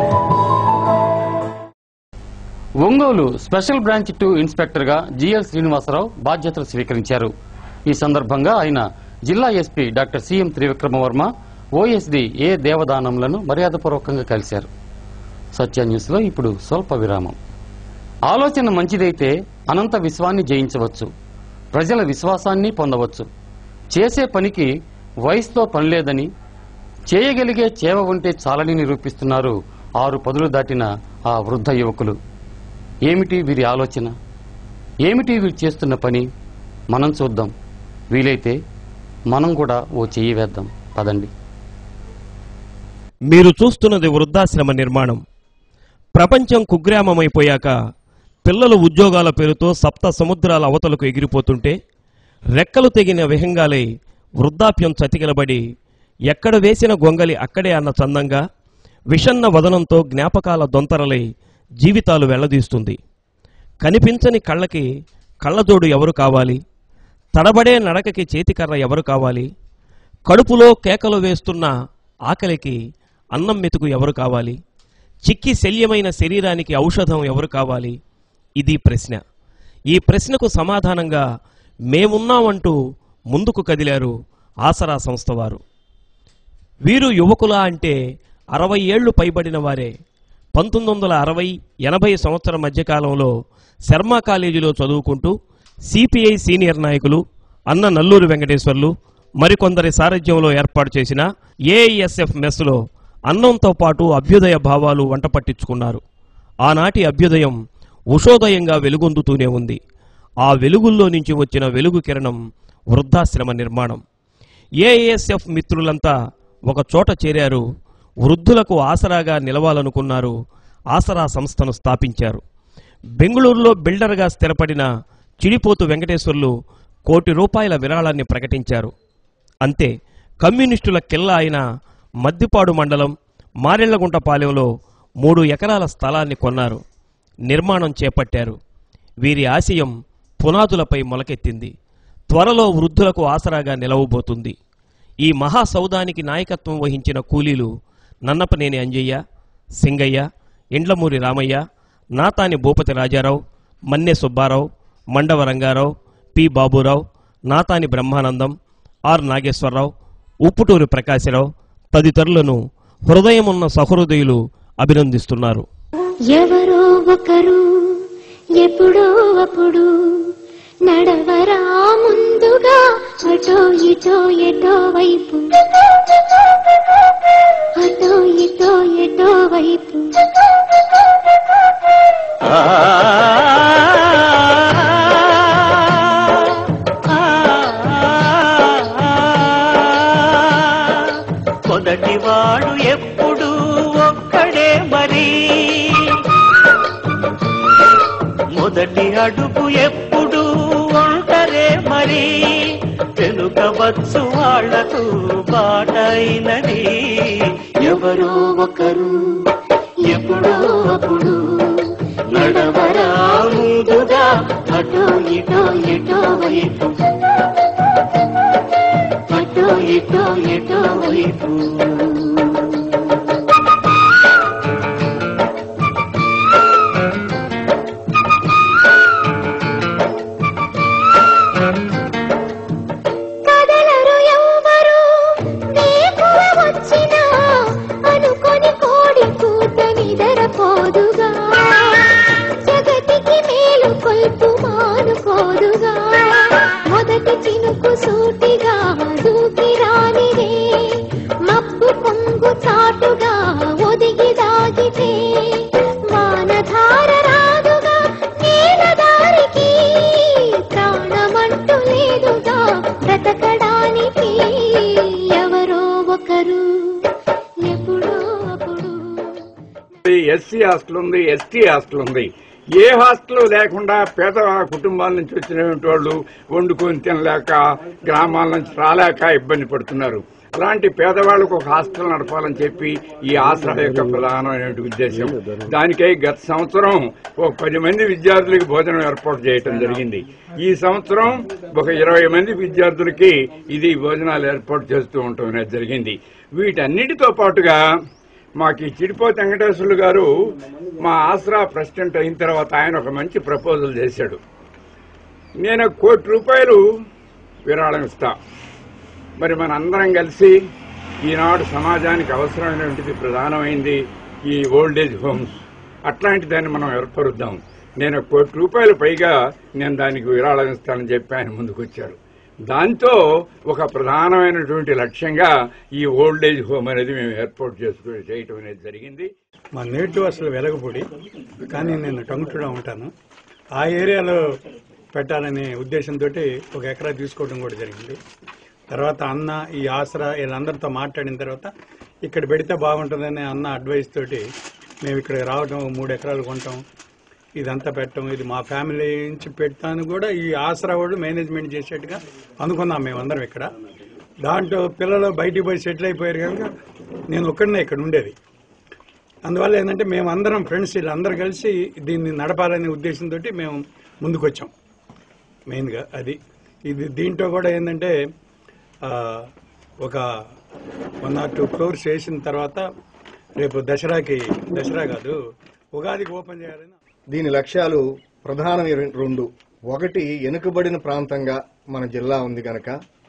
Ongole special branch two ఇన్స్పెక్టర్గా జిఎల్ శ్రీనివాసరావు బాధ్యతలు స్వీకరించారు ఈ సందర్భంగా ఆయన జిల్లా SP doctor CM Trivikramavarma OSD A దేవదానంలను మర్యాదపూర్వకంగా కలిశారు సత్య న్యూస్లో ఇప్పుడు స్వల్ప విరామం ఆలోచన మంచిదైతే అనంత విశ్వాన్ని జయించవచ్చు ప్రజల విశ్వాసాన్ని పొందవచ్చు చేసే పనికి వయసుతో పనిలేదని చేయగలిగే చేవ ఉంటే చాలని నిరూపిస్తున్నారు ఆరు పదులు దాటిన ఆ వృద్ధ యువకులు ఏమిటి వీరి ఆలోచన ఏమిటి వీరు చేస్తున్న పని మనం చూద్దాం వీలైతే మనం కూడా ఓ చెయ్యి వేద్దాం పదండి మీరు చూస్తున్నది వృద్ధాశ్రమ నిర్మాణం ప్రపంచం కుగ్రామమైపోయాక పిల్లలు ఉద్యోగాల పేరుతో సప్త సముద్రాల అవతలకు ఎగిరిపోతుంటే రెక్కలు తెగిన విహంగాలై వృద్ధాప్యం చతికిలబడి ఎక్కడ వేసిన గొంగలి అక్కడే అన్న చందంగా విషన్న వదనంతో జ్ఞాపకాల దొంతరలై జీవితాలు వెళ్లదీస్తుంది కనిపించని కళ్ళకి కళ్ళజోడు ఎవరు కావాలి తడబడే నడకకి చేతికర్ర ఎవరు కావాలి కడుపులో కేకలు వేస్తున్న ఆకలికి అన్నం మెతుకు ఎవరు కావాలి చిక్కి శల్యమైన శరీరానికి ఔషధం ఎవరు కావాలి ఇది ప్రశ్న ఈ ప్రశ్నకు సమాధానంగా మేమున్నామంటూ ముందుకు కదిలారు ఆసరా సంస్థ వారు వీరు యువకులా అంటే అరవై ఏళ్లు పైబడిన వారే పంతొమ్మిది వందల అరవై ఎనభై సంవత్సరం మధ్యకాలంలో శర్మ కాలేజీలో చదువుకుంటూ సిపిఐ సీనియర్ నాయకులు అన్న నల్లూరి వెంకటేశ్వర్లు మరికొందరి సారథ్యంలో ఏర్పాటు చేసిన ఏఐఎస్ఎఫ్ మెస్లో అన్నంతో పాటు అభ్యుదయ భావాలు వంట పట్టించుకున్నారు ఆనాటి అభ్యుదయం ఉషోదయంగా వెలుగొందుతూనే ఉంది ఆ వెలుగుల్లో నుంచి వచ్చిన వెలుగు కిరణం వృద్ధాశ్రమ నిర్మాణం ఏఏఎస్ఎఫ్ మిత్రులంతా ఒక చోట చేరారు వృద్ధులకు ఆసరాగా నిలవాలనుకున్నారు ఆసరా సంస్థను స్థాపించారు బెంగళూరులో బిల్డర్గా స్థిరపడిన చిడిపోతు వెంకటేశ్వర్లు కోటి రూపాయల విరాళాన్ని ప్రకటించారు అంతే కమ్యూనిస్టుల కిల్ల అయిన మద్దిపాడు మండలం మారెళ్లగుంటపాలెంలో మూడు ఎకరాల స్థలాన్ని కొన్నారు నిర్మాణం చేపట్టారు వీరి ఆశయం పునాదులపై మొలకెత్తింది త్వరలో వృద్ధులకు ఆసరాగా నిలవబోతుంది ఈ మహాసౌదానికి నాయకత్వం వహించిన కూలీలు నన్నపనేని అంజయ్య సింగయ్య ఇండ్లమూరి రామయ్య నాతాని భూపతి రాజారావు మన్నె సుబ్బారావు మండవ రంగారావు పి బాబురావు నాతాని బ్రహ్మానందం ఆర్ నాగేశ్వరరావు ఉప్పుటూరి ప్రకాశరావు తదితరులను హృదయమున్న సహృదయులు అభినందిస్తున్నారు ఎవరో ఒకరు ఎప్పుడో అప్పుడు నడవరా ముందుగా అటో ఇటో ఎటో వైపు అటో ఇటో ఎటో వైపు మొదటివాడు ఎప్పుడు ఒక్కడే మరి మొదటి అడుగు ఎప్పుడు ఒంటరే మరి వెనుక వచ్చు వాళ్లకు బాటైనది ఎవరో ఒకరు ఎప్పుడో అప్పుడు నడవరా ముందుగా అటో ఇటో ఎటో వైపు అటో ఇటో ఎటో వైపు కదలరు ఎవ్వరు వేకువ వచ్చినా అనుకొని కోడి కూత నిదరపోదుగా జగతికి మేలు కొల్పు మానుకోదుగా మొదటి చినుకు సూటిగా దూకి రానిదే మబ్బు కొంగు చాటుగా ఒదిగి దాగితే వానధార రాదుగా నేల దారికి ప్రాణమంటూ లేదుగా బ్రతకడానికి ఎవరో ఒకరు ఎప్పుడో అప్పుడు ఎస్సీ హాస్టల్ ఉంది ఎస్టీ హాస్టల్ ఉంది ఏ హాస్టల్ లేకుండా పేద కుటుంబాల నుంచి వచ్చినటువంటి వాళ్ళు వండుకొని తినలేక గ్రామాల నుంచి రాలేక ఇబ్బంది పడుతున్నారు అలాంటి పేదవాళ్లకు ఒక హాస్టల్ నడపాలని చెప్పి ఈ ఆసరా యొక్క ప్రధానమైన ఉద్దేశం దానికై గత సంవత్సరం ఒక పది మంది విద్యార్థులకి భోజనం ఏర్పాటు చేయటం జరిగింది ఈ సంవత్సరం ఒక ఇరవై మంది విద్యార్థులకి ఇది భోజనాలు ఏర్పాటు చేస్తూ ఉండటం అనేది జరిగింది వీటన్నిటితో పాటుగా మాకు ఈ చిడిపోతి వెంకటేశ్వర్లు గారు మా ఆసరా ప్రెసిడెంట్ అయిన తర్వాత ఆయన ఒక మంచి ప్రపోజల్ చేశాడు నేను కోటి రూపాయలు విరాళం ఇస్తా మరి మన అందరం కలిసి ఈనాడు సమాజానికి అవసరమైనటువంటిది ప్రధానమైంది ఈ ఓల్డ్ ఏజ్ హోమ్స్ అట్లాంటి దాన్ని మనం ఏర్పరుద్దాం నేను కోటి రూపాయలు పైగా నేను దానికి విరాళం ఇస్తానని చెప్పి ఆయన ముందుకు వచ్చారు దాంతో ఒక ప్రధానమైనటువంటి లక్ష్యంగా ఈ ఓల్డ్ ఏజ్ హోమ్ అనేది మేము ఏర్పాటు చేసుకుని చేయటం అనేది జరిగింది మా నేటివ్ అసలు వెలగపూడి కానీ నేను టంగుటూడా ఉంటాను ఆ ఏరియాలో పెట్టాలనే ఉద్దేశంతో ఒక ఎకరా తీసుకోవడం కూడా జరిగింది తర్వాత అన్న ఈ ఆసరా వీళ్ళందరితో మాట్లాడిన తర్వాత ఇక్కడ పెడితే బాగుంటుందనే అన్న అడ్వైస్ తోటి మేము ఇక్కడ రావటం ఒక మూడు ఎకరాలు కొంటాం ఇదంతా పెట్టడం ఇది మా ఫ్యామిలీ నుంచి పెడతాను కూడా ఈ ఆసరా వాళ్ళు మేనేజ్మెంట్ చేసేట్టుగా అనుకున్నాం మేమందరం ఇక్కడ దాంట్లో పిల్లలు బయటికి పోయి సెటిల్ అయిపోయారు కనుక నేను ఒక్కడనే ఇక్కడ ఉండేది అందువల్ల ఏంటంటే మేము అందరం ఫ్రెండ్స్ వీళ్ళందరూ కలిసి దీన్ని నడపాలనే ఉద్దేశంతో మేము ముందుకు వచ్చాం మెయిన్గా అది ఇది దీంట్లో కూడా ఏంటంటే ఆ, ఒక వన్ ఆర్ టూ ఫ్లోర్స్ వేసిన తర్వాత రేపు దసరాకి దసరా కాదు ఉగాదికి ఓపెన్ చేయాలని దీని లక్ష్యాలు ప్రధానమైన రెండు ఒకటి వెనుకబడిన ప్రాంతంగా మన జిల్లా ఉంది గనక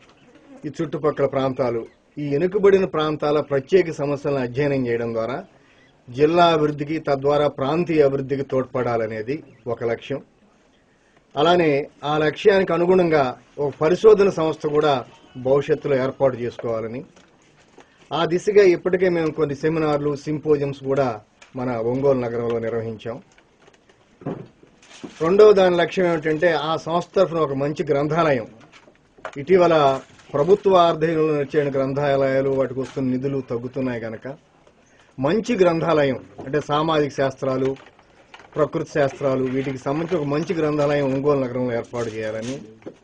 ఈ చుట్టుపక్కల ప్రాంతాలు ఈ వెనుకబడిన ప్రాంతాల ప్రత్యేక సమస్యలను అధ్యయనం చేయడం ద్వారా జిల్లా అభివృద్ధికి తద్వారా ప్రాంతీయ అభివృద్ధికి తోడ్పడాలనేది ఒక లక్ష్యం అలానే ఆ లక్ష్యానికి అనుగుణంగా ఒక పరిశోధన సంస్థ కూడా భవిష్యత్తులో ఏర్పాటు చేసుకోవాలని ఆ దిశగా ఇప్పటికే మేము కొన్ని సెమినార్లు సింపోజియంస్ కూడా మన ఒంగోలు నగరంలో నిర్వహించాం రెండవ దాని లక్ష్యం ఏమిటంటే ఆ సంస్థ తరఫున ఒక మంచి గ్రంథాలయం ఇటీవల ప్రభుత్వ ఆర్థికంలో వచ్చే గ్రంథాలయాలు వాటికి వస్తున్న నిధులు తగ్గుతున్నాయి కనుక మంచి గ్రంథాలయం అంటే సామాజిక శాస్త్రాలు ప్రకృతి శాస్త్రాలు వీటికి సంబంధించి ఒక మంచి గ్రంథాలయం ఒంగోలు నగరంలో ఏర్పాటు చేయాలని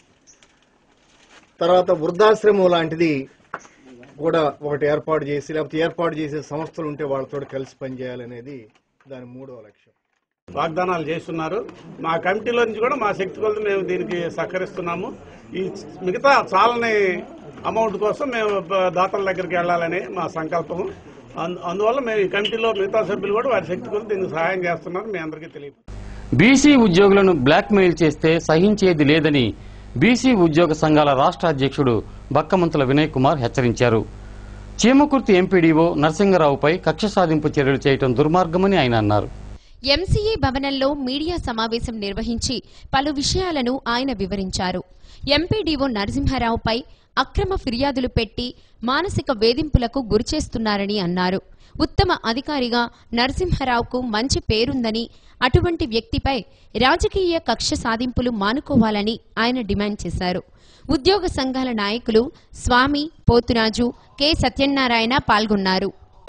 తర్వాత వృద్ధాశ్రమం లాంటిది కూడా ఒకటి ఏర్పాటు చేసి లేకపోతే ఏర్పాటు చేసే సంస్థలు ఉంటే వాళ్ళతో కలిసి పనిచేయాలనేది దాని మూడవ లక్ష్యం వాగ్దానాలు చేస్తున్నారు మా కమిటీలో నుంచి కూడా మా శక్తి కొలది మేము దీనికి సహకరిస్తున్నాము ఈ మిగతా చాలని అమౌంట్ కోసం మేము బ- దాతల దగ్గరికి వెళ్ళాలని మా సంకల్పము అందు- అందువల్ల మేము ఈ కమిటీలో మిగతా సభ్యులు కూడా వారి శక్తి కొలది దీనికి సహాయం చేస్తున్నారు మీ అందరికీ తెలియదు బీసీ ఉద్యోగులను బ్లాక్మెయిల్ చేస్తే సహించేది లేదని బీసీ ఉద్యోగ సంఘాల రాష్ట్ర అధ్యక్షుడు బక్కమంతుల వినయ్ కుమార్ హెచ్చరించారు చీమకుర్తి ఎంపీడీఓ నరసింగరావుపై కక్ష సాధింపు చర్యలు చేయటం దుర్మార్గమని ఆయన అన్నారు ఎంసీఏ భవనంలో మీడియా సమావేశం నిర్వహించి పలు విషయాలను ఆయన వివరించారు ఎంపీడీఓ నరసింహారావుపై అక్రమ ఫిర్యాదులు పెట్టి మానసిక వేధింపులకు గురిచేస్తున్నారని అన్నారు ఉత్తమ అధికారిగా నరసింహారావుకు మంచి పేరుందని అటువంటి వ్యక్తిపై రాజకీయ కక్ష సాధింపులు మానుకోవాలని ఆయన డిమాండ్ చేశారు ఉద్యోగ సంఘాల నాయకులు స్వామి పోతురాజు కె సత్యనారాయణ పాల్గొన్నారు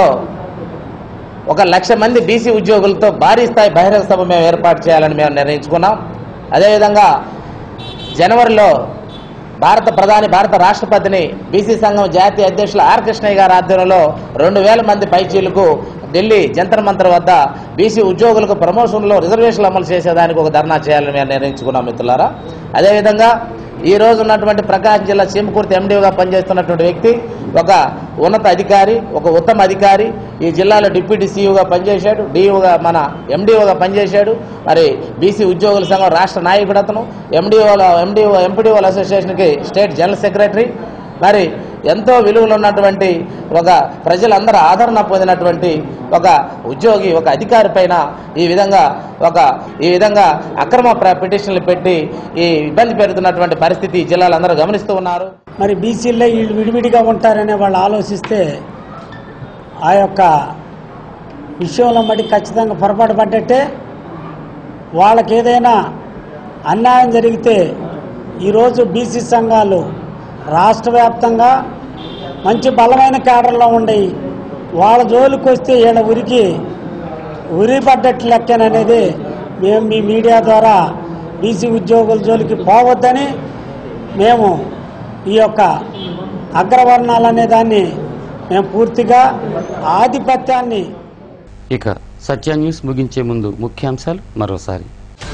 ఒక లక్ష మంది బీసీ ఉద్యోగులతో భారీ స్థాయి బహిరంగ సభ మేము ఏర్పాటు చేయాలని మేము నిర్ణయించుకున్నాం అదేవిధంగా జనవరిలో భారత ప్రధాని భారత రాష్ట్రపతిని బీసీ సంఘం జాతీయ అధ్యక్షులు ఆర్ కృష్ణయ్య గారి ఆధ్వర్యంలో రెండు వేల మంది పైచీలకు ఢిల్లీ జంతర్ మంతర్ వద్ద బీసీ ఉద్యోగులకు ప్రమోషన్లో రిజర్వేషన్లు అమలు చేసేదానికి ఒక ధర్నా చేయాలని మేము నిర్ణయించుకున్నాం మిత్రులారా అదేవిధంగా ఈ రోజు ఉన్నటువంటి ప్రకాశం జిల్లా చీమకుర్తి ఎండీగా పనిచేస్తున్నటువంటి వ్యక్తి ఒక ఉన్నత అధికారి ఒక ఉత్తమ అధికారి ఈ జిల్లాలో డిప్యూటీ సీఈఓగా పనిచేశాడు డిఈఓగా మన ఎండిఓగా పనిచేశాడు మరి బీసీ ఉద్యోగుల సంఘం రాష్ట్ర నాయకుడు అతను ఎండిఓల ఎండిఓ ఎంపీడీఓల అసోసియేషన్కి స్టేట్ జనరల్ సెక్రటరీ మరి ఎంతో విలువలు ఉన్నటువంటి ఒక ప్రజలందరూ ఆదరణ పొందినటువంటి ఒక ఉద్యోగి ఒక అధికారి పైన ఈ విధంగా ఒక ఈ విధంగా అక్రమ ప్ర- పిటిషన్లు పెట్టి ఈ ఇబ్బంది పెడుతున్నటువంటి పరిస్థితి ఈ జిల్లాలో అందరూ గమనిస్తూ ఉన్నారు మరి బీసీల్లో వీళ్ళు విడివిడిగా ఉంటారనే వాళ్ళు ఆలోచిస్తే ఆ యొక్క విషయంలో మటుకు ఖచ్చితంగా పొరపాటు పడ్డట్టే వాళ్ళకి ఏదైనా అన్యాయం జరిగితే ఈరోజు బీసీ సంఘాలు రాష్ట్ర వ్యాప్తంగా మంచి బలమైన కేడర్లో ఉండయి వాళ్ళ జోలికి వస్తే ఈడ ఉరికి ఉరి పడ్డట్టు లెక్కననేది మేము మీ మీడియా ద్వారా బీసీ ఉద్యోగుల జోలికి పోవద్దని మేము ఈ యొక్క అగ్రవర్ణాలు అనే దాన్ని మేము పూర్తిగా ఆధిపత్యాన్ని ఇక సత్య న్యూస్ ముగించే ముందు ముఖ్యాంశాలు మరోసారి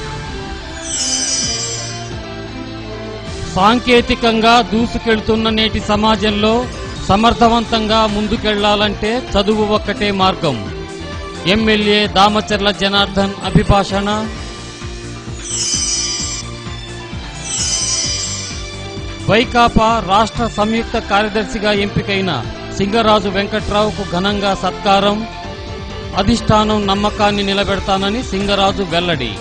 సాంకేతికంగా దూసుకెళ్తున్న నేటి సమాజంలో సమర్థవంతంగా ముందుకెళ్లాలంటే చదువు ఒక్కటే మార్గం ఎమ్మెల్యే దామచర్ల జనార్దన్ అభిభాషణ వైకాపా రాష్ట్ర సంయుక్త కార్యదర్శిగా ఎంపికైన సింగరాజు వెంకట్రావుకు ఘనంగా సత్కారం అధిష్టానం నమ్మకాన్ని నిలబెడతానని సింగరాజు వెల్లడి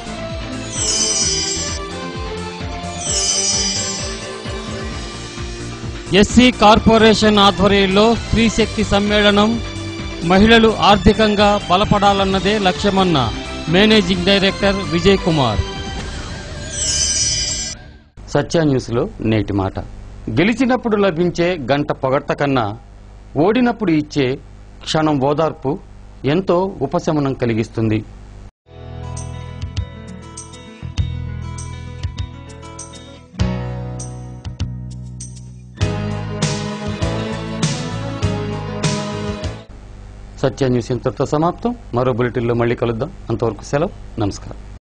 ఎస్సీ కార్పొరేషన్ ఆధ్వర్యంలో స్త్రీ శక్తి సమ్మేళనం మహిళలు ఆర్థికంగా బలపడాలన్నదే లక్ష్యమన్న మేనేజింగ్ డైరెక్టర్ విజయ్ కుమార్ సత్య న్యూస్లో నేటి మాట గెలిచినప్పుడు లభించే గంట పొగడ్త కన్నా ఓడినప్పుడు ఇచ్చే క్షణం ఓదార్పు ఎంతో ఉపశమనం కలిగిస్తుంది సత్య న్యూస్ ఇంతటితో సమాప్తం మరో బులెటిన్లో మళ్ళీ కలుద్దాం అంతవరకు సెలవు నమస్కారం